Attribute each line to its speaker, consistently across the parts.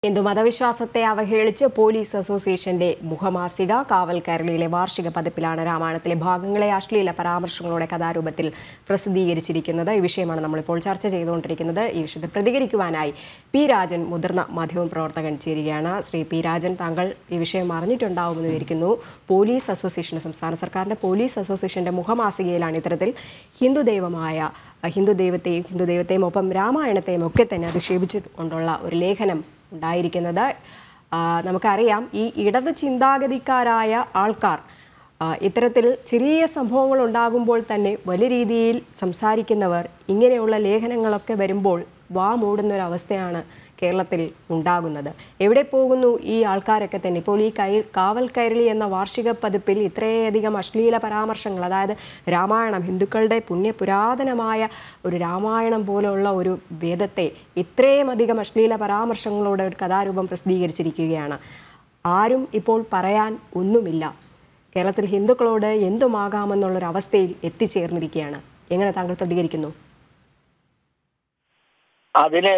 Speaker 1: Hindu മതവിശ്വാസത്തെ അവഹേളിച്ച് police അസോസിയേഷന്റെ മുഖമാസിക കാവൽ കേരളയിലെ വാർഷിക പതിപ്പിലാണ് രാമായണത്തിലെ ഭാഗങ്ങളെ അശ്ലീല പരാമർശങ്ങളോടെ കഥാരൂപത്തിൽ പ്രസിദ്ധീകരിച്ചിരിക്കുന്നത് ഈ വിഷയമാണ് നമ്മളിപ്പോൾ ചർച്ച ചെയ്തുകൊണ്ടിരിക്കുന്നത് ഈ വിഷയത്തിൽ പ്രതികരിക്കുവാനായി പി രാജൻ മുതിർന്ന മാധ്യമ പ്രവർത്തകൻ ചേരുകയാണ് ശ്രീ പി രാജൻ താങ്കൾ ഈ വിഷയം അറിഞ്ഞിട്ടുണ്ടാവുമെന്ന് വിചാരിക്കുന്നു പോലീസ് അസോസിയേഷന്റെ സംസ്ഥാന സർക്കാരിന്റെ പോലീസ് അസോസിയേഷന്റെ മുഖമാസികയിലാണ് ഇത്തരത്തിൽ ഹിന്ദു ദൈവമായ ഹിന്ദു ദൈവത്തെയും ഹിന്ദു ദൈവത്തെയും ഒപ്പം രാമായണത്തെയും ഒക്കെ തന്നെ അധിക്ഷേപിച്ചുകൊണ്ടുള്ള ഒരു ലേഖനം ഉണ്ടായിരിക്കുന്നത് ആ, നമുക്കറിയാം ഈ ഇടത് ചിന്താഗതിക്കാരായ ആൾക്കാർ ആ, ഇത്തരത്തിൽ ചെറിയ സംഭവങ്ങൾ ഉണ്ടാകുമ്പോൾ തന്നെ വലിയ രീതിയിൽ സംസാരിക്കുന്നവർ ഇങ്ങനെയുള്ള ലേഖനങ്ങളൊക്കെ വരുമ്പോൾ വാ മൂടുന്ന ഒരു അവസ്ഥയാണ് കേരളത്തിൽ ഉണ്ടാകുന്നത് എവിടെ പോകുന്നു ഈ ആൾക്കാരൊക്കെ തന്നെ ഇപ്പോൾ ഈ കൈ കാവൽ കൈരളി എന്ന വാർഷിക പതിപ്പിൽ ഇത്രയധികം അശ്ലീല പരാമർശങ്ങൾ അതായത് രാമായണം ഹിന്ദുക്കളുടെ പുണ്യപുരാതനമായ ഒരു രാമായണം പോലുള്ള ഒരു വേദത്തെ ഇത്രയും അധികം അശ്ലീല പരാമർശങ്ങളോടെ ഒരു കഥാരൂപം പ്രസിദ്ധീകരിച്ചിരിക്കുകയാണ് ആരും ഇപ്പോൾ പറയാൻ ഒന്നുമില്ല കേരളത്തിൽ ഹിന്ദുക്കളോട് എന്തുമാകാമെന്നുള്ളൊരു അവസ്ഥയിൽ എത്തിച്ചേർന്നിരിക്കുകയാണ് എങ്ങനെ താങ്കൾ പ്രതികരിക്കുന്നു
Speaker 2: അതിന്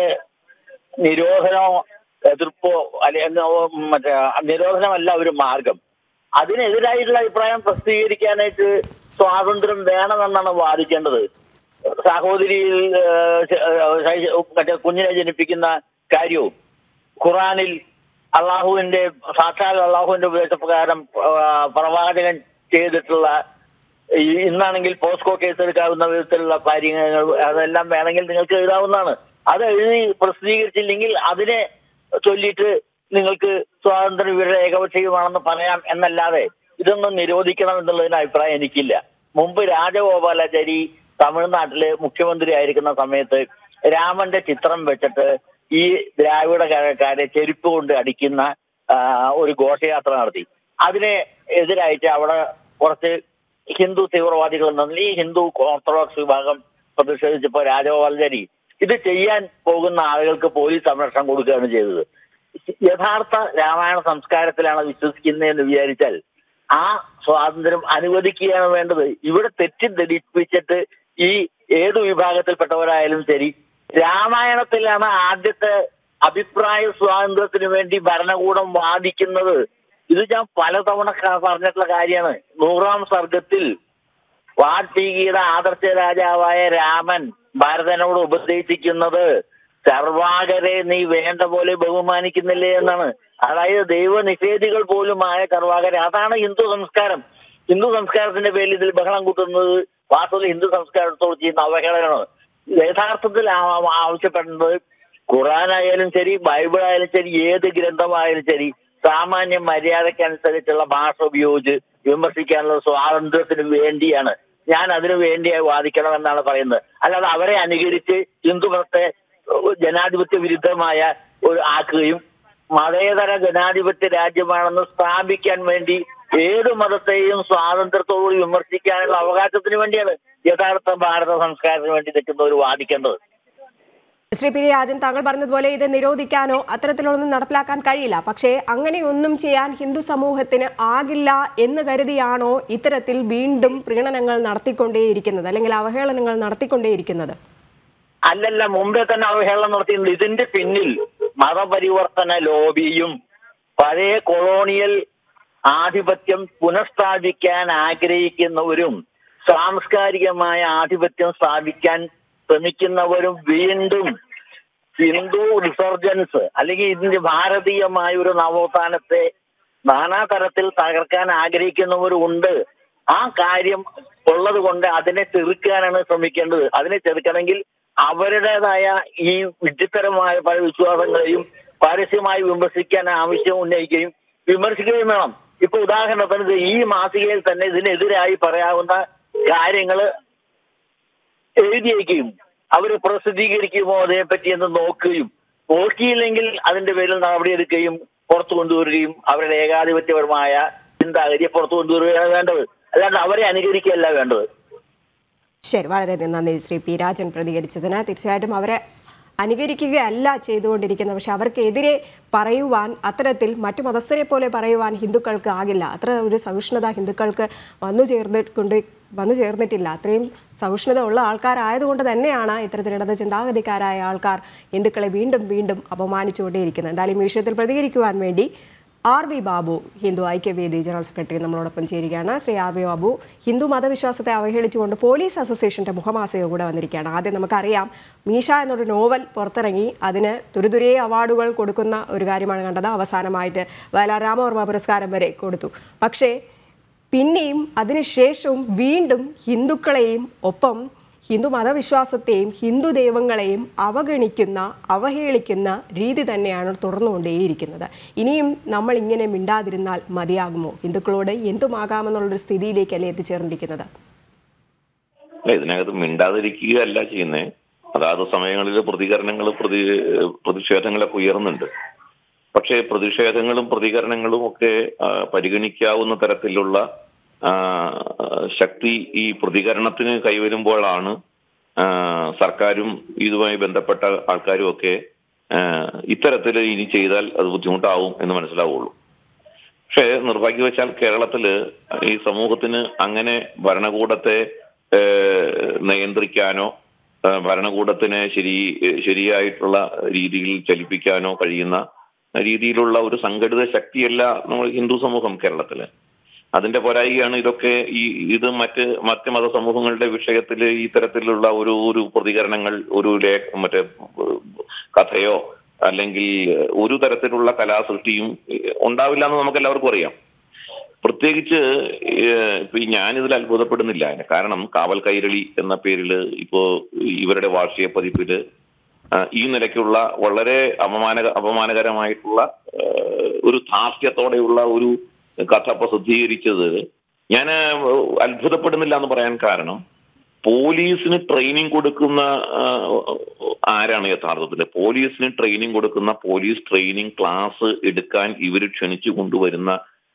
Speaker 2: നിരോധനമോ എതിർപ്പോ അല്ലെങ്കിൽ മറ്റേ നിരോധനമല്ല ഒരു മാർഗം അതിനെതിരായിട്ടുള്ള അഭിപ്രായം പ്രസിദ്ധീകരിക്കാനായിട്ട് സ്വാതന്ത്ര്യം വേണമെന്നാണ് വാദിക്കേണ്ടത് സഹോദരിയിൽ ഏഹ്, ശ- ഏഹ്, ശൈശ- മറ്റേ കുഞ്ഞിനെ ജനിപ്പിക്കുന്ന കാര്യവും ഖുറാനിൽ അള്ളാഹുവിന്റെ സാക്ഷാൽ അള്ളാഹുവിന്റെ ഉപദേശപ്രകാരം ആ, പ്രവാചകൻ ചെയ്തിട്ടുള്ള ഈ ഇന്നാണെങ്കിൽ പോസ്കോ കേസ് എടുക്കാവുന്ന വിധത്തിലുള്ള കാര്യങ്ങൾ അതെല്ലാം വേണമെങ്കിൽ നിങ്ങൾക്ക് എഴുതാവുന്നതാണ് അത് എഴുതി പ്രസിദ്ധീകരിച്ചില്ലെങ്കിൽ അതിനെ ചൊല്ലിയിട്ട് നിങ്ങൾക്ക് സ്വാതന്ത്ര്യം ഇവരുടെ ഏകപക്ഷീയമാണെന്ന് പറയാം എന്നല്ലാതെ ഇതൊന്നും നിരോധിക്കണം എന്നുള്ളതിന് അഭിപ്രായം എനിക്കില്ല മുമ്പ് രാജഗോപാലാചാരി തമിഴ്നാട്ടില് മുഖ്യമന്ത്രി ആയിരിക്കുന്ന സമയത്ത് രാമന്റെ ചിത്രം വെച്ചിട്ട് ഈ ദ്രാവിഡ കഴക്കാരെ ചെരുപ്പ് കൊണ്ട് അടിക്കുന്ന ആ, ഒരു ഘോഷയാത്ര നടത്തി അതിനെ എതിരായിട്ട് അവിടെ കുറച്ച് ഹിന്ദു തീവ്രവാദികൾ എന്ന ഈ ഹിന്ദു ഓർത്തഡോക്സ് വിഭാഗം പ്രതിഷേധിച്ചപ്പോ രാജഗോപാലാചാരി ഇത് ചെയ്യാൻ പോകുന്ന ആളുകൾക്ക് പോലീസ് സംരക്ഷണം കൊടുക്കുകയാണ് ചെയ്തത് യഥാർത്ഥ രാമായണ സംസ്കാരത്തിലാണ് വിശ്വസിക്കുന്നതെന്ന് വിചാരിച്ചാൽ ആ സ്വാതന്ത്ര്യം അനുവദിക്കുകയാണ് വേണ്ടത് ഇവിടെ തെറ്റിദ്ധരിപ്പിച്ചിട്ട് ഈ ഏതു വിഭാഗത്തിൽപ്പെട്ടവരായാലും ശരി രാമായണത്തിലാണ് ആദ്യത്തെ അഭിപ്രായ സ്വാതന്ത്ര്യത്തിന് വേണ്ടി ഭരണകൂടം വാദിക്കുന്നത് ഇത് ഞാൻ പലതവണ ക- പറഞ്ഞിട്ടുള്ള കാര്യമാണ് നൂറാം സർഗത്തിൽ വാൽമീകിയുടെ ആദർശ രാജാവായ രാമൻ ഭരതനോട് ഉപദേശിക്കുന്നത് ചർവാകരെ നീ വേണ്ട പോലെ ബഹുമാനിക്കുന്നില്ലേ എന്നാണ് അതായത് ദൈവനിഷേധികൾ പോലുമായ ചർവാകരെ അതാണ് ഹിന്ദു സംസ്കാരം ഹിന്ദു സംസ്കാരത്തിന്റെ പേരിൽ ഇതിൽ ബഹളം കൂട്ടുന്നത് വാസ്തവത്തിൽ ഹിന്ദു സംസ്കാരത്തോട് ചെയ്യുന്ന അവഹേളനമാണ് യഥാർത്ഥത്തിൽ ആ- ആവശ്യപ്പെടുന്നത് ഖുറാനായാലും ശരി ബൈബിൾ ആയാലും ശരി ഏത് ഗ്രന്ഥമായാലും ശരി സാമാന്യ മര്യാദക്കനുസരിച്ചുള്ള ഭാഷ ഉപയോഗിച്ച് വിമർശിക്കാനുള്ള സ്വാതന്ത്ര്യത്തിന് വേണ്ടിയാണ് ഞാൻ അതിനു വേണ്ടിയായി വാദിക്കണമെന്നാണ് പറയുന്നത് അല്ലാതെ അവരെ അനുകരിച്ച് ഹിന്ദു മതത്തെ ഏഹ്, ജനാധിപത്യ വിരുദ്ധമായ ഒരു ആക്കുകയും മതേതര ജനാധിപത്യ രാജ്യമാണെന്ന് സ്ഥാപിക്കാൻ വേണ്ടി ഏത് മതത്തെയും സ്വാതന്ത്ര്യത്തോടുകൂടി വിമർശിക്കാനുള്ള അവകാശത്തിന് വേണ്ടിയാണ് യഥാർത്ഥ ഭാരത സംസ്കാരത്തിന് വേണ്ടി നിൽക്കുന്നവർ വാദിക്കേണ്ടത്
Speaker 1: ശ്രീ പി രാജൻ താങ്കൾ പറഞ്ഞതുപോലെ ഇത് നിരോധിക്കാനോ അത്തരത്തിലൊന്നും നടപ്പിലാക്കാൻ കഴിയില്ല പക്ഷേ അങ്ങനെയൊന്നും ചെയ്യാൻ ഹിന്ദു സമൂഹത്തിന് ആകില്ല എന്ന് കരുതിയാണോ ഇത്തരത്തിൽ വീണ്ടും പ്രീണനങ്ങൾ നടത്തിക്കൊണ്ടേയിരിക്കുന്നത് അല്ലെങ്കിൽ അവഹേളനങ്ങൾ നടത്തിക്കൊണ്ടേയിരിക്കുന്നത്
Speaker 2: അല്ലല്ല മുമ്പേ തന്നെ അവഹേളനം നടത്തിയിട്ടുണ്ട് ഇതിന്റെ പിന്നിൽ മതപരിവർത്തന ലോബിയും പഴയ കൊളോണിയൽ ആധിപത്യം പുനഃസ്ഥാപിക്കാൻ ആഗ്രഹിക്കുന്നവരും സാംസ്കാരികമായ ആധിപത്യം സ്ഥാപിക്കാൻ ശ്രമിക്കുന്നവരും വീണ്ടും ഹിന്ദു റിസർജൻസ് അല്ലെങ്കിൽ ഇതിന്റെ ഭാരതീയമായ ഒരു നവോത്ഥാനത്തെ നാനാതരത്തിൽ തകർക്കാൻ ആഗ്രഹിക്കുന്നവരുണ്ട് ആ കാര്യം ഉള്ളത് കൊണ്ട് അതിനെ ചെറുക്കാനാണ് ശ്രമിക്കേണ്ടത് അതിനെ ചെറുക്കണമെങ്കിൽ അവരുടേതായ ഈ വിഡ്ഢിത്തരമായ പല വിശ്വാസങ്ങളെയും പരസ്യമായി വിമർശിക്കാൻ ആവശ്യം ഉന്നയിക്കുകയും വിമർശിക്കുകയും വേണം ഇപ്പൊ ഉദാഹരണത്തിന് ഇത് ഈ മാസികയിൽ തന്നെ ഇതിനെതിരായി പറയാവുന്ന കാര്യങ്ങള് എഴുതിയേക്കുകയും അവര് പ്രസിദ്ധീകരിക്കുമോ അതേപ്പറ്റി എന്ന് നോക്കുകയും നോക്കിയില്ലെങ്കിൽ അതിന്റെ പേരിൽ നടപടിയെടുക്കുകയും പുറത്തു കൊണ്ടുവരികയും അവരുടെ ഏകാധിപത്യപരമായ ചിന്താഗതിയെ പുറത്തു കൊണ്ടുവരികയാണ് വേണ്ടത് അല്ലാണ്ട് അവരെ അനുകരിക്കുകയല്ല വേണ്ടത്
Speaker 1: ശരി വളരെയധികം നന്ദി ശ്രീ പി രാജൻ പ്രതികരിച്ചതിന് തീർച്ചയായിട്ടും അവരെ അനുകരിക്കുകയല്ല ചെയ്തുകൊണ്ടിരിക്കുന്നത് പക്ഷെ അവർക്കെതിരെ പറയുവാൻ അത്തരത്തിൽ മറ്റു മതസ്ഥരെ പോലെ പറയുവാൻ ഹിന്ദുക്കൾക്ക് ആകില്ല അത്ര ഒരു സഹിഷ്ണുത ഹിന്ദുക്കൾക്ക് വന്നു ചേർന്നിട്ടുണ്ട് വന്നു ചേർന്നിട്ടില്ല അത്രയും സഹിഷ്ണുത ഉള്ള ആൾക്കാരായതുകൊണ്ട് തന്നെയാണ് ഇത്തരത്തിൽ ഇടത് ചിന്താഗതിക്കാരായ ആൾക്കാർ ഹിന്ദുക്കളെ വീണ്ടും വീണ്ടും അപമാനിച്ചുകൊണ്ടേയിരിക്കുന്നത് എന്തായാലും ഈ വിഷയത്തിൽ പ്രതികരിക്കുവാൻ വേണ്ടി R V Babu Hindu Aikyavedi general secretary നമ്മളോടൊപ്പം ചേരുകയാണ് ശ്രീ ആർ വി ബാബു ഹിന്ദു മതവിശ്വാസത്തെ അവഹേളിച്ചുകൊണ്ട് പോലീസ് അസോസിയേഷന്റെ മുഖമാസയോ കൂടെ വന്നിരിക്കുകയാണ് ആദ്യം നമുക്കറിയാം മീശ എന്നൊരു നോവൽ പുറത്തിറങ്ങി അതിന് തുരുതുരേ അവാർഡുകൾ കൊടുക്കുന്ന ഒരു കാര്യമാണ് കണ്ടത് അവസാനമായിട്ട് വയലാർ രാമവർമ്മ പുരസ്കാരം വരെ കൊടുത്തു പക്ഷേ പിന്നെയും അതിനുശേഷവും വീണ്ടും ഹിന്ദുക്കളെയും ഒപ്പം ഹിന്ദു മതവിശ്വാസത്തെയും ഹിന്ദു ദൈവങ്ങളെയും അവഗണിക്കുന്ന അവഹേളിക്കുന്ന രീതി തന്നെയാണ് തുടർന്നുകൊണ്ടേയിരിക്കുന്നത് ഇനിയും നമ്മൾ ഇങ്ങനെ മിണ്ടാതിരുന്നാൽ മതിയാകുമോ ഹിന്ദുക്കളോട് എന്തുമാകാമെന്നുള്ളൊരു സ്ഥിതിയിലേക്കല്ലേ എത്തിച്ചേർന്നിരിക്കുന്നത്
Speaker 3: അല്ല ഇതിനകത്ത് മിണ്ടാതിരിക്കുകയല്ല ചെയ്യുന്നത് അതാത് സമയങ്ങളിൽ പ്രതികരണങ്ങൾ പ്രതി പ്രതിഷേധങ്ങളൊക്കെ ഉയർന്നുണ്ട് പക്ഷേ പ്രതിഷേധങ്ങളും പ്രതികരണങ്ങളും ഒക്കെ ആ, പരിഗണിക്കാവുന്ന തരത്തിലുള്ള ആ, ശക്തി ഈ പ്രതികരണത്തിന് കൈവരുമ്പോഴാണ് ആ, സർക്കാരും ഇതുമായി ബന്ധപ്പെട്ട ആൾക്കാരും ഒക്കെ ആ, ഇത്തരത്തിൽ ഇനി ചെയ്താൽ അത് ബുദ്ധിമുട്ടാവും എന്ന് മനസ്സിലാവുള്ളൂ പക്ഷേ നിർഭാഗ്യവശാൽ കേരളത്തില് ഈ സമൂഹത്തിന് അങ്ങനെ ഭരണകൂടത്തെ ഏഹ്, നിയന്ത്രിക്കാനോ ഏഹ്, ഭരണകൂടത്തിനെ ശരി ശരിയായിട്ടുള്ള രീതിയിൽ ചലിപ്പിക്കാനോ കഴിയുന്ന രീതിയിലുള്ള ഒരു സംഘടിത ശക്തിയല്ല നമ്മൾ ഹിന്ദു സമൂഹം കേരളത്തില് അതിന്റെ പോരായികയാണ് ഇതൊക്കെ ഈ ഇത് മറ്റ് മറ്റ് മതസമൂഹങ്ങളുടെ വിഷയത്തിൽ ഈ തരത്തിലുള്ള ഒരു ഒരു പ്രതികരണങ്ങൾ ഒരു ലേ മറ്റേ ഏഹ്, കഥയോ അല്ലെങ്കിൽ ഒരു തരത്തിലുള്ള കലാസൃഷ്ടിയും ഏഹ്, ഉണ്ടാവില്ല എന്ന് നമുക്ക് എല്ലാവർക്കും അറിയാം പ്രത്യേകിച്ച് ഏഹ്, ഇപ്പൊ ഈ ഞാനിതിൽ അത്ഭുതപ്പെടുന്നില്ല കാരണം കാവൽ കൈരളി എന്ന പേരിൽ ഇപ്പോ ഇവരുടെ വാർഷിക പതിപ്പില് ആ, ഈ നിലയ്ക്കുള്ള വളരെ അപമാന അപമാനകരമായിട്ടുള്ള ഏഹ്, ഒരു ധാർഷ്ട്യത്തോടെയുള്ള ഒരു കഥ പ്രസിദ്ധീകരിച്ചത് ഞാൻ അത്ഭുതപ്പെടുന്നില്ല എന്ന് പറയാൻ കാരണം പോലീസിന് ട്രെയിനിങ് കൊടുക്കുന്ന ആ, ആരാണ് യഥാർത്ഥത്തിൽ പോലീസിന് ട്രെയിനിങ് കൊടുക്കുന്ന പോലീസ് ട്രെയിനിങ് ക്ലാസ് എടുക്കാൻ ഇവർ ക്ഷണിച്ചു കൊണ്ടുവരുന്ന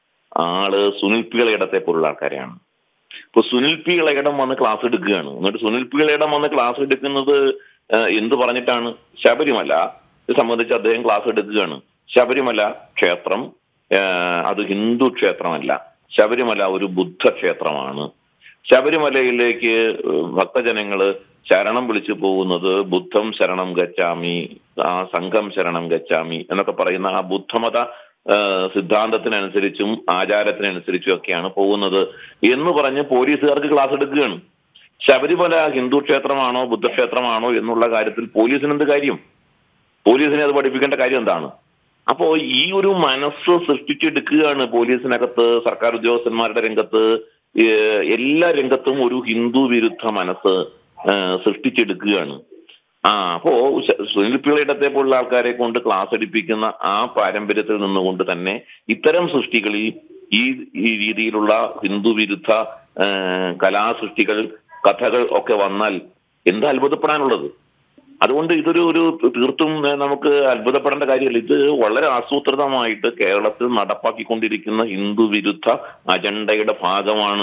Speaker 3: ആള് സുനിൽ പി ഇളയിടത്തെ പോലുള്ള ആൾക്കാരെയാണ് ഇപ്പൊ സുനിൽ പി ഇളയിടം വന്ന് ക്ലാസ് എടുക്കുകയാണ് എന്നിട്ട് സുനിൽ പി ഇളയിടം വന്ന് ക്ലാസ് എടുക്കുന്നത് ആ, എന്ത് പറഞ്ഞിട്ടാണ് ശബരിമല ഇത് സംബന്ധിച്ച് അദ്ദേഹം ക്ലാസ് എടുക്കുകയാണ് ശബരിമല ക്ഷേത്രം ആ, അത് ഹിന്ദു ക്ഷേത്രമല്ല ശബരിമല ഒരു ബുദ്ധ ക്ഷേത്രമാണ് ശബരിമലയിലേക്ക് ഭക്തജനങ്ങള് ശരണം വിളിച്ചു പോകുന്നത് ബുദ്ധം ശരണം ഗച്ഛാമി ആ സംഘം ശരണം ഗച്ഛാമി എന്നൊക്കെ പറയുന്ന ആ ബുദ്ധമത ആ, സിദ്ധാന്തത്തിനനുസരിച്ചും ആചാരത്തിനനുസരിച്ചും ഒക്കെയാണ് പോകുന്നത് എന്ന് പറഞ്ഞ് പോലീസുകാർക്ക് ക്ലാസ് എടുക്കുകയാണ് ശബരിമല ഹിന്ദു ക്ഷേത്രമാണോ ബുദ്ധക്ഷേത്രമാണോ എന്നുള്ള കാര്യത്തിൽ പോലീസിന് എന്ത് കാര്യം പോലീസിനെ അത് പഠിപ്പിക്കേണ്ട കാര്യം എന്താണ് അപ്പോ ഈ ഒരു മനസ്സ് സൃഷ്ടിച്ചെടുക്കുകയാണ് പോലീസിനകത്ത് സർക്കാർ ഉദ്യോഗസ്ഥന്മാരുടെ രംഗത്ത് ഏഹ് എല്ലാ രംഗത്തും ഒരു ഹിന്ദു വിരുദ്ധ മനസ്സ് ഏഹ് സൃഷ്ടിച്ചെടുക്കുകയാണ് ആ അപ്പോ ശ- സുനിൽ പിള്ളയിടത്തെ പോലുള്ള ആൾക്കാരെ കൊണ്ട് ക്ലാസ് എടുപ്പിക്കുന്ന ആ പാരമ്പര്യത്തിൽ നിന്നുകൊണ്ട് തന്നെ ഇത്തരം സൃഷ്ടികളിൽ ഈ ഈ രീതിയിലുള്ള ഹിന്ദു വിരുദ്ധ ഏഹ് കലാസൃഷ്ടികൾ കഥകൾ ഒക്കെ വന്നാൽ എന്താ അത്ഭുതപ്പെടാനുള്ളത് അതുകൊണ്ട് ഇതൊരു ഒരു തീർത്തും ഏഹ്, നമുക്ക് അത്ഭുതപ്പെടേണ്ട കാര്യമല്ല ഇത് വളരെ ആസൂത്രിതമായിട്ട് കേരളത്തിൽ നടപ്പാക്കിക്കൊണ്ടിരിക്കുന്ന ഹിന്ദു വിരുദ്ധ അജണ്ടയുടെ ഭാഗമാണ്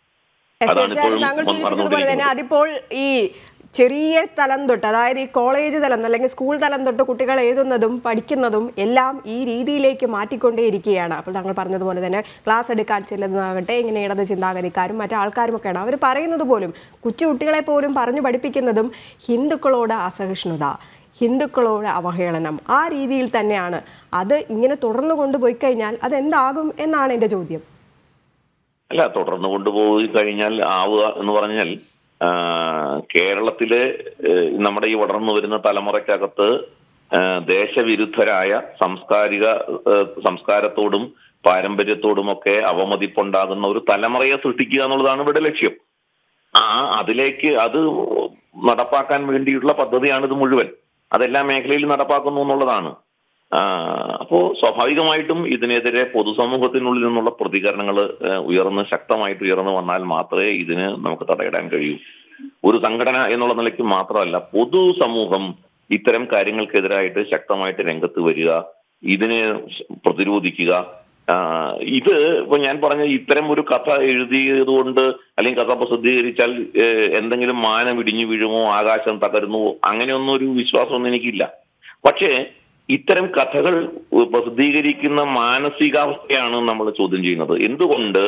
Speaker 1: എസ്
Speaker 3: അതാണ്
Speaker 1: തീർച്ചയായിട്ടും
Speaker 3: ഇപ്പോഴും
Speaker 1: താങ്കൾ സൂചിപ്പിച്ചതുപോലെ തന്നെ
Speaker 3: നടന്നുകൊണ്ടിരിക്കുന്നത്.
Speaker 1: അതിപ്പോൾ ഈ ചെറിയ തലം തൊട്ട് അതായത് ഈ കോളേജ് തലം അല്ലെങ്കിൽ സ്കൂൾ തലം തൊട്ട് കുട്ടികൾ എഴുതുന്നതും പഠിക്കുന്നതും എല്ലാം ഈ രീതിയിലേക്ക് മാറ്റിക്കൊണ്ടേയിരിക്കുകയാണ് അപ്പോൾ താങ്കൾ പറഞ്ഞതുപോലെ തന്നെ ക്ലാസ് എടുക്കാൻ ചെല്ലുന്നതാകട്ടെ ഇങ്ങനെ ഇടത് ചിന്താഗതിക്കാരും മറ്റു ആൾക്കാരും ഒക്കെയാണ് അവർ പറയുന്നത് പോലും കൊച്ചുകുട്ടികളെ പോലും പറഞ്ഞു പഠിപ്പിക്കുന്നതും ഹിന്ദുക്കളോട് അസഹിഷ്ണുത ഹിന്ദുക്കളോട് അവഹേളനം ആ രീതിയിൽ തന്നെയാണ് അത് ഇങ്ങനെ തുടർന്നു കൊണ്ടുപോയി കഴിഞ്ഞാൽ അതെന്താകും എന്നാണ് എൻ്റെ ചോദ്യം
Speaker 3: അല്ല തുടർന്ന് കൊണ്ടുപോയി കഴിഞ്ഞാൽ ആവുക എന്ന് പറഞ്ഞാൽ ആ, കേരളത്തിലെ ഏഹ്, നമ്മുടെ ഈ വളർന്നു വരുന്ന തലമുറയ്ക്കകത്ത് ആ, ദേശവിരുദ്ധരായ സാംസ്കാരിക ഏഹ്, സംസ്കാരത്തോടും പാരമ്പര്യത്തോടുമൊക്കെ അവമതിപ്പുണ്ടാകുന്ന ഒരു തലമുറയെ സൃഷ്ടിക്കുക എന്നുള്ളതാണ് ഇവിടെ ലക്ഷ്യം ആ അതിലേക്ക് അത് നടപ്പാക്കാൻ വേണ്ടിയിട്ടുള്ള പദ്ധതിയാണ് ഇത് മുഴുവൻ അതെല്ലാ മേഖലയിലും നടപ്പാക്കുന്നു എന്നുള്ളതാണ് ആ, അപ്പോ സ്വാഭാവികമായിട്ടും ഇതിനെതിരെ പൊതുസമൂഹത്തിനുള്ളിൽ നിന്നുള്ള പ്രതികരണങ്ങൾ ഉയർന്ന് ശക്തമായിട്ട് ഉയർന്നു വന്നാൽ മാത്രമേ ഇതിന് നമുക്ക് തടയിടാൻ കഴിയൂ ഒരു സംഘടന എന്നുള്ള നിലയ്ക്ക് മാത്രമല്ല പൊതുസമൂഹം ഇത്തരം കാര്യങ്ങൾക്കെതിരായിട്ട് ശക്തമായിട്ട് രംഗത്ത് വരിക ഇതിനെ പ്രതിരോധിക്കുക ആ, ഇത് ഇപ്പൊ ഞാൻ പറഞ്ഞ ഇത്തരം ഒരു കഥ എഴുതിയതുകൊണ്ട് അല്ലെങ്കിൽ കഥ പ്രസിദ്ധീകരിച്ചാൽ ഏഹ്, എന്തെങ്കിലും മാനം ഇടിഞ്ഞു വീഴുമോ ആകാശം തകരുന്നുവോ അങ്ങനെയൊന്നും ഒരു വിശ്വാസമൊന്നും എനിക്കില്ല പക്ഷേ ഇത്തരം കഥകൾ പ്രസിദ്ധീകരിക്കുന്ന മാനസികാവസ്ഥയാണ് നമ്മൾ ചോദ്യം ചെയ്യുന്നത് എന്തുകൊണ്ട്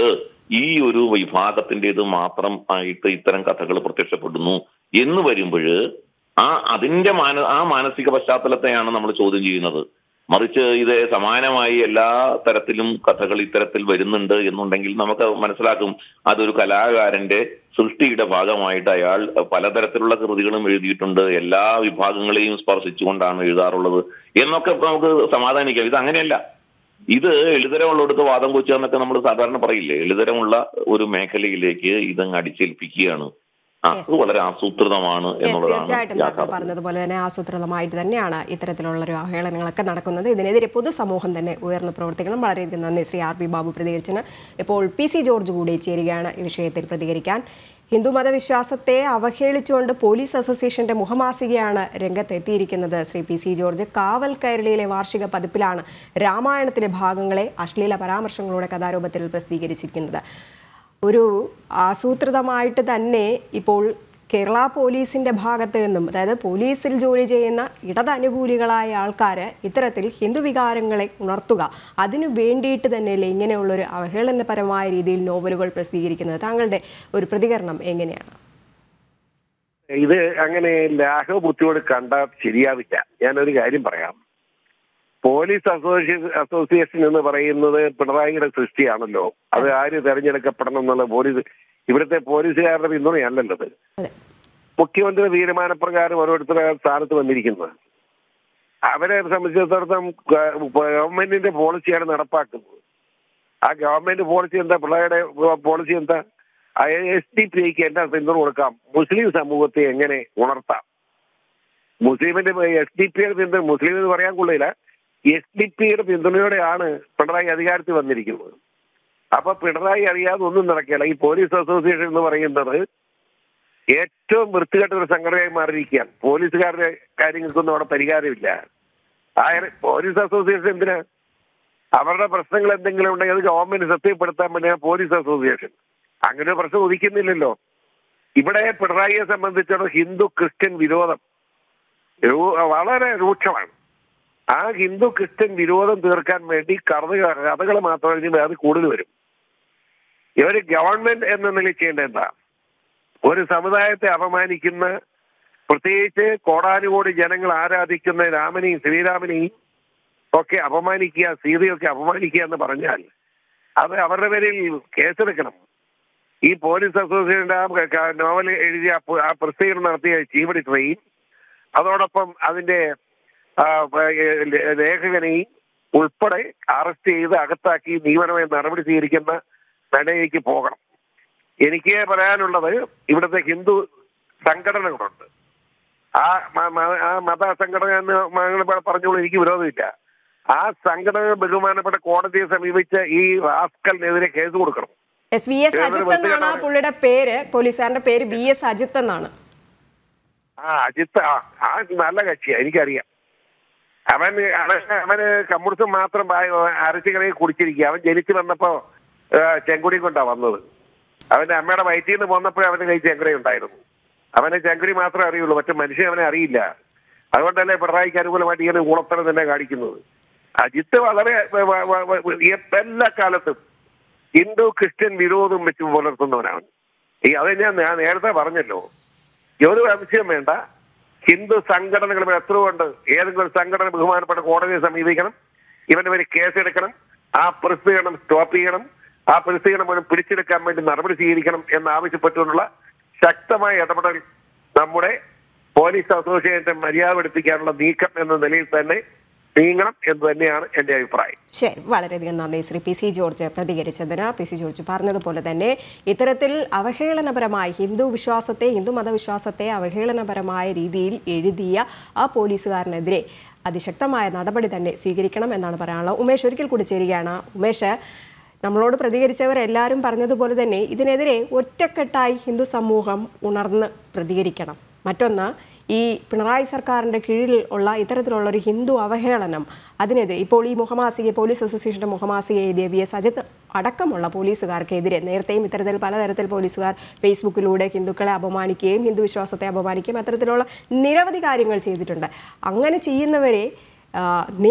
Speaker 3: ഈ ഒരു വിഭാഗത്തിൻ്റെത് മാത്രം ആയിട്ട് ഇത്തരം കഥകൾ പ്രത്യക്ഷപ്പെടുന്നു എന്ന് വരുമ്പോൾ ആ അതിന്റെ മാന ആ മാനസിക പശ്ചാത്തലത്തെയാണ് നമ്മൾ ചോദ്യം ചെയ്യുന്നത് മറിച്ച് ഇത് സമാനമായി എല്ലാ തരത്തിലും കഥകൾ ഇത്തരത്തിൽ വരുന്നുണ്ട് എന്നുണ്ടെങ്കിൽ നമുക്ക് മനസ്സിലാക്കും അതൊരു കലാകാരന്റെ സൃഷ്ടിയുടെ ഭാഗമായിട്ട് അയാൾ പലതരത്തിലുള്ള കൃതികളും എഴുതിയിട്ടുണ്ട് എല്ലാ വിഭാഗങ്ങളെയും സ്പർശിച്ചുകൊണ്ടാണ് എഴുതാറുള്ളത് എന്നൊക്കെ നമുക്ക് സമാധാനിക്കാം ഇത് അങ്ങനെയല്ല ഇത് എഴുതരമുള്ളിടത്ത് വാദം കൊച്ചുക എന്നൊക്കെ നമ്മൾ സാധാരണ പറയില്ലേ എഴുതരമുള്ള ഒരു മേഖലയിലേക്ക് ഇതങ്ങ് അടിച്ചേൽപ്പിക്കുകയാണ് ആ, അത് വളരെ ആസൂത്രിതമാണ്
Speaker 1: യെസ്
Speaker 3: എന്നുള്ളതാണ്
Speaker 1: തീർച്ചയായിട്ടും താങ്കൾ
Speaker 3: യാഥാർത്ഥ്യം
Speaker 1: പറഞ്ഞതുപോലെ തന്നെ ആസൂത്രിതമായിട്ട് തന്നെയാണ് ഇത്തരത്തിലുള്ള ഒരു അവഹേളനങ്ങളൊക്കെ നടക്കുന്നത് ഇതിനെതിരെ പൊതുസമൂഹം തന്നെ ഉയർന്നു പ്രവർത്തിക്കണം വളരെയധികം നന്ദി ശ്രീ ആർ പി ബാബു പ്രതികരിച്ചതിന് ഇപ്പോൾ പി സി ജോർജ് കൂടി ചേരുകയാണ് ഈ വിഷയത്തിൽ പ്രതികരിക്കാൻ ഹിന്ദു മതവിശ്വാസത്തെ അവഹേളിച്ചുകൊണ്ട് പോലീസ് അസോസിയേഷന്റെ മുഖമാസികയാണ് രംഗത്തെത്തിയിരിക്കുന്നത് Shri P C George Kaval കൈരളിയിലെ വാർഷിക പതിപ്പിലാണ് രാമായണത്തിലെ ഭാഗങ്ങളെ അശ്ലീല പരാമർശങ്ങളുടെ കഥാരൂപത്തിൽ പ്രസിദ്ധീകരിച്ചിരിക്കുന്നത് ഒരു ആസൂത്രിതമായിട്ട് തന്നെ ഇപ്പോൾ കേരള പോലീസിന്റെ ഭാഗത്ത് നിന്നും അതായത് പോലീസിൽ ജോലി ചെയ്യുന്ന ഇടതനുകൂലികളായ ആൾക്കാർ ഇത്തരത്തിൽ ഹിന്ദു വികാരങ്ങളെ ഉണർത്തുക അതിനു വേണ്ടിയിട്ട് തന്നെയല്ലേ ഇങ്ങനെയുള്ളൊരു അവഹേളനപരമായ രീതിയിൽ നോവലുകൾ പ്രസിദ്ധീകരിക്കുന്നത് താങ്കളുടെ ഒരു പ്രതികരണം എങ്ങനെയാണ്
Speaker 4: ഇത് അങ്ങനെ ലാഘവബുദ്ധിയോട് കണ്ടാൽ ശരിയാവില്ല ഞാനൊരു കാര്യം പറയാം പോലീസ് അസോസിയേഷൻ അസോസിയേഷൻ എന്ന് പറയുന്നത് പിണറായിയുടെ സൃഷ്ടിയാണല്ലോ അത് ആര് തെരഞ്ഞെടുക്കപ്പെടണം എന്നുള്ള പോലീസ് ഇവിടുത്തെ പോലീസുകാരുടെ പിന്തുണയല്ലല്ലത്
Speaker 1: അതെ
Speaker 4: മുഖ്യമന്ത്രി തീരുമാനപ്രകാരം ഓരോരുത്തരുടെ സ്ഥാനത്ത് വന്നിരിക്കുന്നത് അവരെ സംബന്ധിച്ചിടത്തോളം ഗ- ഗവൺമെന്റിന്റെ പോളിസിയാണ് നടപ്പാക്കുന്നത് ആ ഗവൺമെന്റ് പോളിസി എന്താ പിള്ളേരുടെ പോളിസി എന്താ എസ് ഡി പി ഐക്ക് എന്താ പിന്തുണ കൊടുക്കാം മുസ്ലിം സമൂഹത്തെ എങ്ങനെ ഉണർത്താം മുസ്ലിമിന്റെ എസ് ഡി പിയുടെ പിന്തുണ മുസ്ലിം എന്ന് പറയാൻ കൊള്ളില്ല എസ് ഡി പിയുടെ പിന്തുണയോടെയാണ് പിണറായി അധികാരത്തിൽ വന്നിരിക്കുന്നത് അപ്പൊ പിണറായി അറിയാതെ ഒന്നും നടക്കില്ല ഈ പോലീസ് അസോസിയേഷൻ എന്ന് പറയുന്നത് ഏറ്റവും വൃത്തികെട്ട ഒരു സംഘടനയായി മാറിയിരിക്കുകയാണ് പോലീസുകാരുടെ കാര്യങ്ങൾക്കൊന്നും അവിടെ പരിഹാരമില്ല ആ പോലീസ് അസോസിയേഷൻ എന്തിനാ അവരുടെ പ്രശ്നങ്ങൾ എന്തെങ്കിലും ഉണ്ടെങ്കിൽ അത് ഗവൺമെന്റ് സത്യപ്പെടുത്താൻ വേണ്ടിയാണ് പോലീസ് അസോസിയേഷൻ അങ്ങനെ ഒരു പ്രശ്നം ഉദിക്കുന്നില്ലല്ലോ ഇവിടെ പിണറായിയെ സംബന്ധിച്ചിടത്തോളം ഹിന്ദു ക്രിസ്ത്യൻ വിരോധം രൂ- വളരെ രൂക്ഷമാണ് ആ ഹിന്ദു ക്രിസ്ത്യൻ വിരോധം തീർക്കാൻ വേണ്ടി കഥകൾ കഥകൾ മാത്രമേ അത് കൂടുതൽ വരും ഇവര് ഗവൺമെന്റ് എന്ന നിലയിൽ ചെയ്യേണ്ടത് എന്താ ഒരു സമുദായത്തെ അപമാനിക്കുന്ന പ്രത്യേകിച്ച് കോടാനുകോടി ജനങ്ങൾ ആരാധിക്കുന്ന രാമനെയും ശ്രീരാമനെയും ഒക്കെ അപമാനിക്കുക സീതയൊക്കെ അപമാനിക്കുക എന്ന് പറഞ്ഞാൽ അത് അവരുടെ പേരിൽ കേസെടുക്കണം ഈ പോലീസ് അസോസിയേഷന്റെ ആ ക- നോവൽ എഴുതിയ ആ പു- ആ പ്രസിദ്ധീകരണം നടത്തിയ ചീഫ് എഡിറ്ററെയും അതോടൊപ്പം അതിന്റെ ആ, ഏ- ലേഖകനെയും ഉൾപ്പെടെ അറസ്റ്റ് ചെയ്ത് അകത്താക്കി നിയമനമായ നടപടി സ്വീകരിക്കുന്ന നിലയിലേക്ക് പോകണം എനിക്ക് പറയാനുള്ളത് ഇവിടുത്തെ ഹിന്ദു സംഘടനകളുണ്ട് ആ മ- മ- ആ മത സംഘടന എന്ന് മകൾ പറഞ്ഞോളൂ എനിക്ക് വിരോധമില്ല ആ സംഘടന ബഹുമാനപ്പെട്ട കോടതിയെ സമീപിച്ച് ഈ റാസ്കലിനെതിരെ കേസ് കൊടുക്കണം
Speaker 1: എസ് വി എസ് അജിത്ത് എന്നാണ് ആ പുള്ളിയുടെ പേര് പോലീസുകാരന്റെ പേര് വി എസ് അജിത്ത് എന്നാണ്
Speaker 4: ആ അജിത്ത് ആ ആ നല്ല കക്ഷിയാ എനിക്കറിയാം അവൻ അവൻ അവന് കമ്മ്യൂണിസം മാത്രം അരച്ചു കറി കുടിച്ചിരിക്കുക അവൻ ജനിച്ചു വന്നപ്പോ ആ, ചെങ്കുടി കൊണ്ടാ വന്നത് അവന്റെ അമ്മയുടെ വയറ്റിൽ നിന്ന് പോന്നപ്പോഴേ അവന്റെ കൈ ചെങ്കുടി ഉണ്ടായിരുന്നു അവനെ ചെങ്കുടി മാത്രമേ അറിയുള്ളൂ മറ്റു മനുഷ്യൻ അവനെ അറിയില്ല അതുകൊണ്ടല്ലേ പിണറായിക്ക് അനുകൂലമായിട്ട് ഇങ്ങനെ ഊളത്തരം തന്നെ കാണിക്കുന്നത് അജിത്ത് വളരെ വ- വ- വ- വ- എല്ലാ കാലത്തും ഹിന്ദു ക്രിസ്ത്യൻ വിരോധം വെച്ച് പുലർത്തുന്നവനാണ് ഈ അത് ഞാൻ ഞാൻ നേരത്തെ പറഞ്ഞല്ലോ ഒരു സംശയം വേണ്ട ഹിന്ദു സംഘടനകൾ ഇവിടെ എത്ര ഉണ്ട് ഏതെങ്കിലും ഒരു സംഘടന ബഹുമാനപ്പെട്ട കോടതിയെ സമീപിക്കണം ഇവന് പേര് കേസെടുക്കണം ആ പ്രസിദ്ധീകരണം സ്റ്റോപ്പ് ചെയ്യണം ആ പ്രസിദ്ധീകരണം മുഴുവൻ പിടിച്ചെടുക്കാൻ വേണ്ടി നടപടി സ്വീകരിക്കണം എന്നാവശ്യപ്പെട്ടുകൊണ്ടുള്ള ശക്തമായ ഇടപെടൽ നമ്മുടെ പോലീസ് അസോസിയേഷന്റെ മര്യാദ പഠിപ്പിക്കാനുള്ള നീക്കം എന്ന നിലയിൽ തന്നെ നീങ്ങണം എന്ന് തന്നെയാണ് എന്റെ അഭിപ്രായം
Speaker 1: ശരി വളരെയധികം നന്ദി ശ്രീ പി സി ജോർജ് പ്രതികരിച്ചതിന് പി സി ജോർജ് പറഞ്ഞതുപോലെ തന്നെ ഇത്തരത്തിൽ അവഹേളനപരമായി ഹിന്ദു വിശ്വാസത്തെ ഹിന്ദു മതവിശ്വാസത്തെ അവഹേളനപരമായ രീതിയിൽ എഴുതിയ ആ പോലീസുകാരനെതിരെ അതിശക്തമായ നടപടി തന്നെ സ്വീകരിക്കണം എന്നാണ് പറയാനുള്ളത് ഉമേഷ് ഒരിക്കൽ കൂടി ചേരുകയാണ് ഉമേഷ് നമ്മളോട് പ്രതികരിച്ചവരെല്ലാവരും പറഞ്ഞതുപോലെ തന്നെ ഇതിനെതിരെ ഒറ്റക്കെട്ടായി ഹിന്ദു സമൂഹം ഉണർന്ന് പ്രതികരിക്കണം മറ്റൊന്ന് ഈ പിണറായി സർക്കാരിൻ്റെ കീഴിൽ ഉള്ള ഇത്തരത്തിലുള്ള ഒരു ഹിന്ദു അവഹേളനം അതിനെതിരെ ഇപ്പോൾ ഈ മുഖമാസിക പോലീസ് അസോസിയേഷൻ്റെ മുഖമാസിക എഴുതിയ വി എസ് അജിത്ത് അടക്കമുള്ള പോലീസുകാർക്കെതിരെ നേരത്തെയും ഇത്തരത്തിൽ പലതരത്തിൽ പോലീസുകാർ ഫേസ്ബുക്കിലൂടെ ഹിന്ദുക്കളെ അപമാനിക്കുകയും ഹിന്ദു വിശ്വാസത്തെ അപമാനിക്കുകയും അത്തരത്തിലുള്ള നിരവധി കാര്യങ്ങൾ ചെയ്തിട്ടുണ്ട് അങ്ങനെ ചെയ്യുന്നവരെ ആ,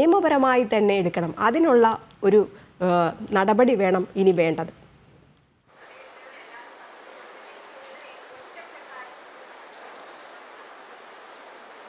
Speaker 1: നിയമപരമായി തന്നെ എടുക്കണം അതിനുള്ള ഒരു ആ, നടപടി വേണം ഇനി വേണ്ടത്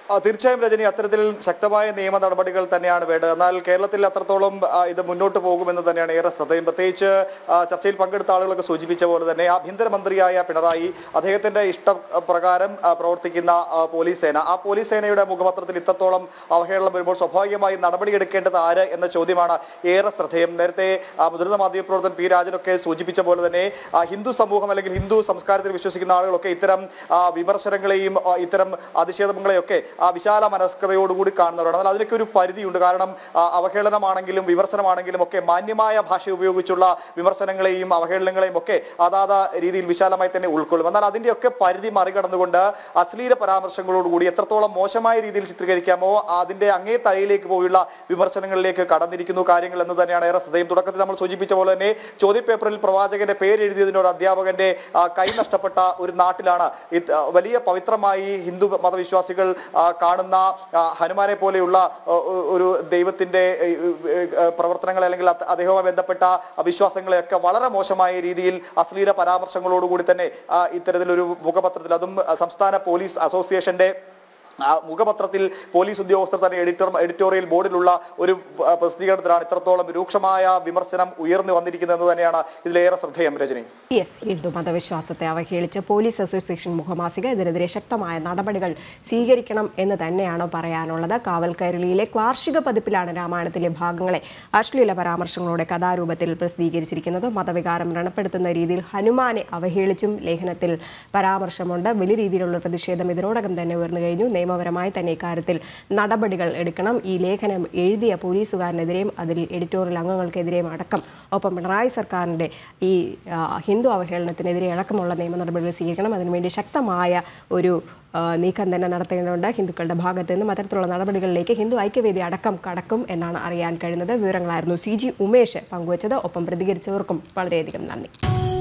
Speaker 5: ആ, തീർച്ചയായും രജനി അത്തരത്തിൽ ശക്തമായ നിയമ നടപടികൾ തന്നെയാണ് വേണ്ടത് എന്നാൽ കേരളത്തിൽ അത്രത്തോളം ആ, ഇത് മുന്നോട്ട് പോകുമെന്ന് തന്നെയാണ് ഏറെ ശ്രദ്ധയും പ്രത്യേകിച്ച് ആ, ചർച്ചയിൽ പങ്കെടുത്ത ആളുകളൊക്കെ സൂചിപ്പിച്ച പോലെ തന്നെ ആഭ്യന്തരമന്ത്രിയായ പിണറായി അദ്ദേഹത്തിന്റെ ഇഷ്ടപ്രകാരം ആ, പ്രവർത്തിക്കുന്ന ആ, പോലീസ് സേന ആ പോലീസ് സേനയുടെ മുഖപത്രത്തിൽ ഇത്രത്തോളം അവഹേളനം വരുമ്പോൾ സ്വാഭാവികമായും നടപടിയെടുക്കേണ്ടത് ആര് എന്ന ചോദ്യമാണ് ഏറെ ശ്രദ്ധേയം നേരത്തെ ആ, മുതിർന്ന മാധ്യമപ്രവർത്തകൻ പി രാജനൊക്കെ സൂചിപ്പിച്ച പോലെ തന്നെ ആ, ഹിന്ദു സമൂഹം അല്ലെങ്കിൽ ഹിന്ദു സംസ്കാരത്തിൽ വിശ്വസിക്കുന്ന ആളുകളൊക്കെ ഇത്തരം ആ, വിമർശനങ്ങളെയും ആ, ഇത്തരം അതിശേദങ്ങളെയൊക്കെ ആ വിശാല മനസ്കതയോടുകൂടി കാണുന്നവരാണ് എന്നാൽ അതിനൊക്കെ ഒരു പരിധിയുണ്ട് കാരണം ആ, അവഹേളനമാണെങ്കിലും വിമർശനമാണെങ്കിലും ഒക്കെ മാന്യമായ ഭാഷ ഉപയോഗിച്ചുള്ള വിമർശനങ്ങളെയും അവഹേളനങ്ങളെയും ഒക്കെ അതാത് രീതിയിൽ വിശാലമായി തന്നെ ഉൾക്കൊള്ളും എന്നാൽ അതിന്റെയൊക്കെ പരിധി മറികടന്നുകൊണ്ട് അശ്ലീല പരാമർശങ്ങളോടുകൂടി എത്രത്തോളം മോശമായ രീതിയിൽ ചിത്രീകരിക്കാമോ അതിന്റെ അങ്ങേ തലയിലേക്ക് പോയുള്ള വിമർശനങ്ങളിലേക്ക് കടന്നിരിക്കുന്നു കാര്യങ്ങൾ എന്ന് തന്നെയാണ് ഏറെ ശ്രദ്ധയും തുടക്കത്തിൽ നമ്മൾ സൂചിപ്പിച്ച പോലെ തന്നെ ചോദ്യപേപ്പറിൽ പ്രവാചകന്റെ പേര് എഴുതിയതിന് ഒരു അധ്യാപകന്റെ ആ, കൈ നഷ്ടപ്പെട്ട ഒരു നാട്ടിലാണ് ഇത്, ആ, വലിയ പവിത്രമായി ഹിന്ദു മതവിശ്വാസികൾ ആ, കാണുന്ന ആ, ഹനുമാനെ പോലെയുള്ള ആ, ഒരു ദൈവത്തിന്റെ ഏ, ഏ, ഏ, പ്രവർത്തനങ്ങൾ അല്ലെങ്കിൽ അത് അദ്ദേഹവുമായി ബന്ധപ്പെട്ട വിശ്വാസങ്ങളെയൊക്കെ വളരെ മോശമായ രീതിയിൽ അശ്ലീല പരാമർശങ്ങളോടുകൂടി തന്നെ ആ, ഇത്തരത്തിലൊരു മുഖപത്രത്തിൽ അതും ആ, സംസ്ഥാന പോലീസ് അസോസിയേഷന്റെ ആ മുഖപത്രത്തിൽ പോലീസ് ഉദ്യോഗസ്ഥർ തന്നെ എഡിറ്റർ എഡിറ്റോറിയൽ ബോർഡിലുള്ള ഒരു ആ, പ്രസിദ്ധീകരണത്തിലാണ് ഇത്രത്തോളം രൂക്ഷമായ വിമർശനം ഉയർന്നു വന്നിരിക്കുന്നത് എന്ന് തന്നെയാണ് ഇതിലേറെ ശ്രദ്ധേയം രജനി
Speaker 1: യെസ് ഹിന്ദു മതവിശ്വാസത്തെ അവഹേളിച്ച പോലീസ് അസോസിയേഷൻ മുഖമാസിക ഇതിനെതിരെ ശക്തമായ നടപടികൾ സ്വീകരിക്കണം എന്ന് തന്നെയാണ് പറയാനുള്ളത് കാവൽ കൈരളിയിലെ വാർഷിക പതിപ്പിലാണ് രാമായണത്തിലെ ഭാഗങ്ങളെ അശ്ലീല പരാമർശങ്ങളോടെ കഥാരൂപത്തിൽ പ്രസിദ്ധീകരിച്ചിരിക്കുന്നത് മതവികാരം വ്രണപ്പെടുത്തുന്ന രീതിയിൽ ഹനുമാനെ അവഹേളിച്ചും ലേഖനത്തിൽ പരാമർശമുണ്ട് വലിയ രീതിയിലുള്ള പ്രതിഷേധം ഇതിനോടകം തന്നെ ഉയർന്നു കഴിഞ്ഞു നിയമപരമായി തന്നെ ഇക്കാര്യത്തിൽ നടപടികൾ എടുക്കണം ഈ ലേഖനം എഴുതിയ പോലീസുകാരനെതിരെയും അതിൽ എഡിറ്റോറിയൽ അംഗങ്ങൾക്കെതിരെയും അടക്കം ഒപ്പം പിണറായി സർക്കാരിൻ്റെ ഈ ആ, ഹിന്ദു അവഹേളനത്തിനെതിരെ അടക്കമുള്ള നിയമ നടപടികൾ സ്വീകരിക്കണം അതിനുവേണ്ടി ശക്തമായ ഒരു ആ, നീക്കം തന്നെ നടത്തേണ്ടതുണ്ട് ഹിന്ദുക്കളുടെ ഭാഗത്ത് നിന്നും അത്തരത്തിലുള്ള നടപടികളിലേക്ക് ഹിന്ദു ഐക്യവേദി അടക്കം കടക്കും എന്നാണ് അറിയാൻ കഴിയുന്നത് വിവരങ്ങളായിരുന്നു സി ജി ഉമേഷ് പങ്കുവച്ചത് ഒപ്പം പ്രതികരിച്ചവർക്കും വളരെയധികം നന്ദി